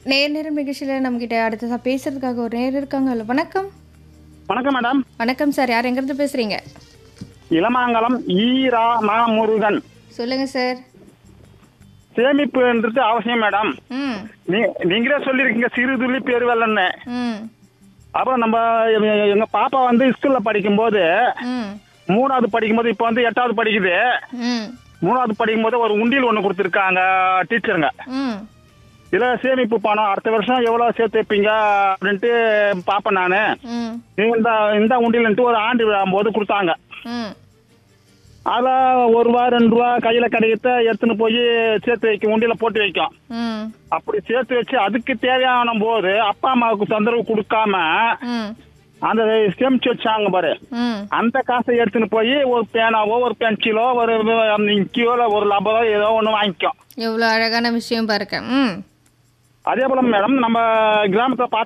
நேர் நேரம் நிகழ்ச்சியில் நம்மக்கிட்ட அடுத்ததாக பேசுறதுக்காக ஒரு நேர் இருக்காங்கல்ல வணக்கம் வணக்கம் மேடம் வணக்கம் சார் யார் எங்கேருந்து பேசுகிறீங்க இளமாங்கலம் ஈரா மா முருகன் சொல்லுங்கள் சார் சேமிப்புன்றது அவசியம் மேடம் ம் நீ நீங்களே சொல்லியிருக்கீங்க சிறு துளி பெருவெள்ளன்னு ம் அப்புறம் நம்ம எ- எங்க பாப்பா வந்து ஸ்கூல்ல படிக்கும்போது ம் மூணாவது படிக்கும்போது இப்போ வந்து எட்டாவது படிக்குது ம் மூணாவது படிக்கும்போது ஒரு உண்டியல் ஒன்று கொடுத்துருக்காங்க டீச்சருங்க ம் இதில் சேமிப்பு பணம் அடுத்த வருஷம் எவ்வளோ சேர்த்து வைப்பீங்க அப்படின்ட்டு பார்ப்பேன் நான் ம் இந்த இந்த உண்டியல்ன்ட்டு ஒரு ஆண்டு விழாம்போது கொடுத்தாங்க ம் அதில் ஒரு ரூபா ரெண்டு ரூபா கையில் கிடைக்கிறத எடுத்துன்னு போய் சேர்த்து வைக்கும் உண்டியில் போட்டு வைக்கும் ம் அப்படி சேர்த்து வச்சு அதுக்கு தேவையான போது அப்பா அம்மாவுக்கு தொந்தரவு கொடுக்காம ம் அந்த சேமிச்சு வச்சாங்க பாரு ம் அந்த காசை எடுத்துன்னு போய் ஒரு பேனாவோ ஒரு பென்சிலோ ஒரு இங்கியோ இல்லை ஒரு லப்பரோ ஏதோ ஒன்று வாங்கிக்கும் எவ்வளோ அழகான விஷயம் பாருங்க ம் அதே போல மேடம் நம்ம கிராமத்தில்